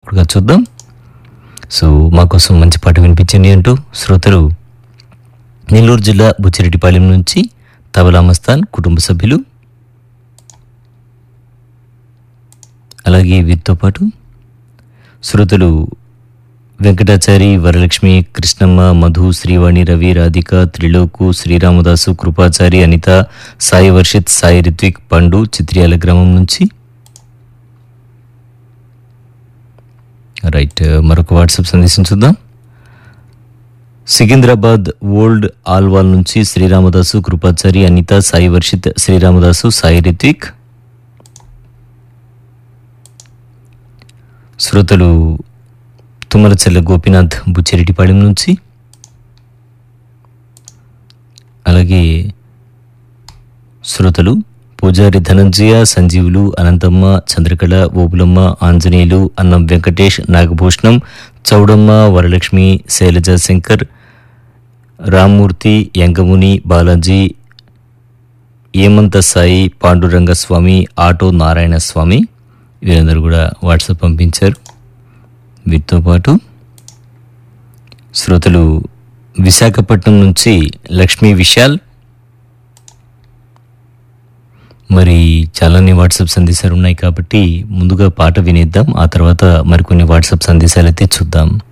ఒకటిగా చూద్దాం సో మా కోసం మంచి పాట వినిపించండి అంటూ శ్రోతలు నెల్లూరు జిల్లా బుచ్చిరెడ్డిపాలెం నుంచి తబలా మస్తాన్ కుటుంబ సభ్యులు అలాగే వీరితో పాటు శ్రోతలు వెంకటాచారి వరలక్ష్మి కృష్ణమ్మ మధు శ్రీవాణి రవి రాధిక త్రిలోకు శ్రీరామదాసు కృపాచారి అనిత సాయి వర్షిత్ సాయి రిత్విక్ పండు చిత్రియాల గ్రామం నుంచి రైట్ మరొక వాట్సాప్ సందేశం చూద్దాం సికింద్రాబాద్ ఓల్డ్ ఆల్వాల్ నుంచి శ్రీరామదాసు కృపాచారి అనిత సాయి వర్షిత్ శ్రీరామదాసు సాయి రిత్విక్ శ్రోతలు తుమ్మలచెల్ల గోపీనాథ్ బుచ్చిరెడ్డిపాళెం నుంచి అలాగే శ్రోతలు పూజారి ధనంజయ సంజీవులు అనంతమ్మ చంద్రకళ ఓబులమ్మ ఆంజనేయులు అన్నం వెంకటేష్ నాగభూషణం చౌడమ్మ వరలక్ష్మి శైలజ శంకర్ రామ్మూర్తి యంగముని బాలాజీ ఏమంత సాయి పాండురంగ స్వామి ఆటో నారాయణ స్వామి వీరందరూ కూడా వాట్సాప్ పంపించారు వీటితో పాటు శ్రోతలు విశాఖపట్నం నుంచి లక్ష్మీ విశాల్ మరి చాలానే వాట్సాప్ సందేశాలు ఉన్నాయి కాబట్టి ముందుగా పాట వినేద్దాం ఆ తర్వాత మరికొన్ని వాట్సాప్ సందేశాలు అయితే చూద్దాం